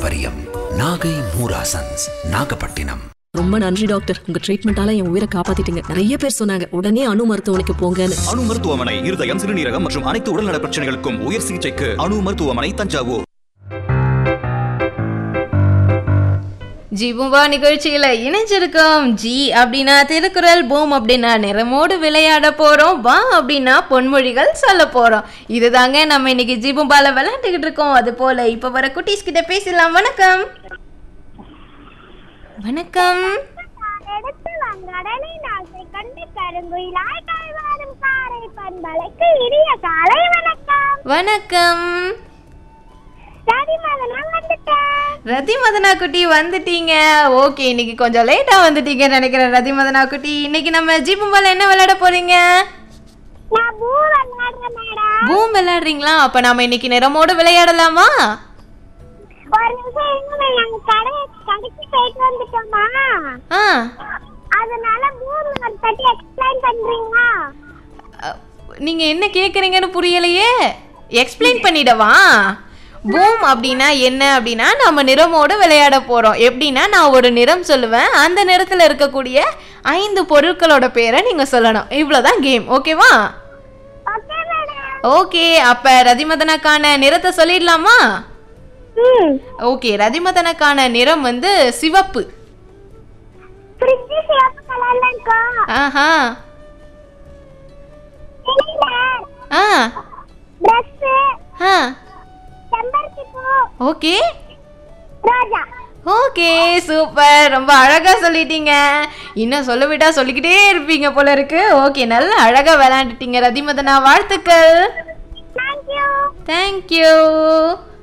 பாரம்பரியம் நாகை மூராசன்ஸ் நாகப்பட்டினம் ரொம்ப நன்றி டாக்டர் உங்க ட்ரீட்மெண்டால என் உயிரை காப்பாத்திட்டீங்க நிறைய பேர் சொன்னாங்க உடனே அணு மருத்துவமனைக்கு போங்கன்னு அணு மருத்துவமனை இருதயம் சிறுநீரகம் மற்றும் அனைத்து உடல்நல பிரச்சனைகளுக்கும் உயர் சிகிச்சைக்கு அணு மருத்துவமனை தஞ்சாவூர் ஜீபும்பா நிகழ்ச்சியில இணைஞ்சிருக்கோம் ஜி அப்படின்னா திருக்குறள் பூம் அப்படின்னா நிறமோடு விளையாட போறோம் வா அப்படின்னா பொன்மொழிகள் சொல்ல போறோம் இதுதாங்க நம்ம இன்னைக்கு ஜீபும்பால விளையாண்டுக்கிட்டு இருக்கோம் அது போல இப்ப வர குட்டீஸ் கிட்ட பேசலாம் வணக்கம் வணக்கம் எடுத்து வங்கடலை நாசை கண்டு கருங்குயிலாய் கல்வாரும் காரை பண்பலைக்கு இனிய காலை வணக்கம் வணக்கம் ரவி மகனா வந்துட்டேன் ரதி மதனா குட்டி வந்துட்டீங்க ஓகே இன்னைக்கு கொஞ்சம் லேட்டா வந்துட்டீங்கன்னு நினைக்கிறேன் ரதி மதனா குட்டி இன்னைக்கு நம்ம ஜீபும்பால என்ன விளையாட போறீங்க நான் பூ விளையாடுறேன் மேடம் பூம் விளையாடுறீங்களா அப்ப நாம இன்னைக்கு நிறமோடு விளையாடலாமா ஒரு நிமிஷம் இருங்க நாங்க கடை கடைக்கு போயிட்டு வந்துட்டோமா ஆ அதனால பூமி ஒரு தட்டி எக்ஸ்பிளைன் பண்றீங்களா அ, நீங்க என்ன கேக்குறீங்கன்னு புரியலையே எக்ஸ்பிளைன் பண்ணிடவா பூம் அப்படின்னா என்ன அப்படின்னா நம்ம நிறமோடு விளையாட போறோம் எப்படின்னா நான் ஒரு நிறம் சொல்லுவேன் அந்த நிறத்துல இருக்கக்கூடிய ஐந்து பொருட்களோட பேரை நீங்க சொல்லணும் இவ்வளவுதான் கேம் ஓகேவா ஓகே மேடம் ஓகே அப்ப ரதிமதனுக்கான நிறத்தை சொல்லிடலாமா ம் ஓகே ரதிமதனுக்கான நிறம் வந்து சிவப்பு ஃப்ரிட்ஜ் சிவப்பு கலர்ல இருக்கும் ஆஹா இலையில ஆ பிரஷ் ஆ செம்பருத்தி பூ ஓகே ரோஜா ஓகே சூப்பர் ரொம்ப அழகா சொல்லிட்டீங்க இன்னும் சொல்ல விட்டா சொல்லிக்கிட்டே இருப்பீங்க போல இருக்கு ஓகே நல்லா அழகா விளையாண்டுட்டீங்க ரதிமதனா வாழ்த்துக்கள் தேங்க்யூ தேங்க்யூ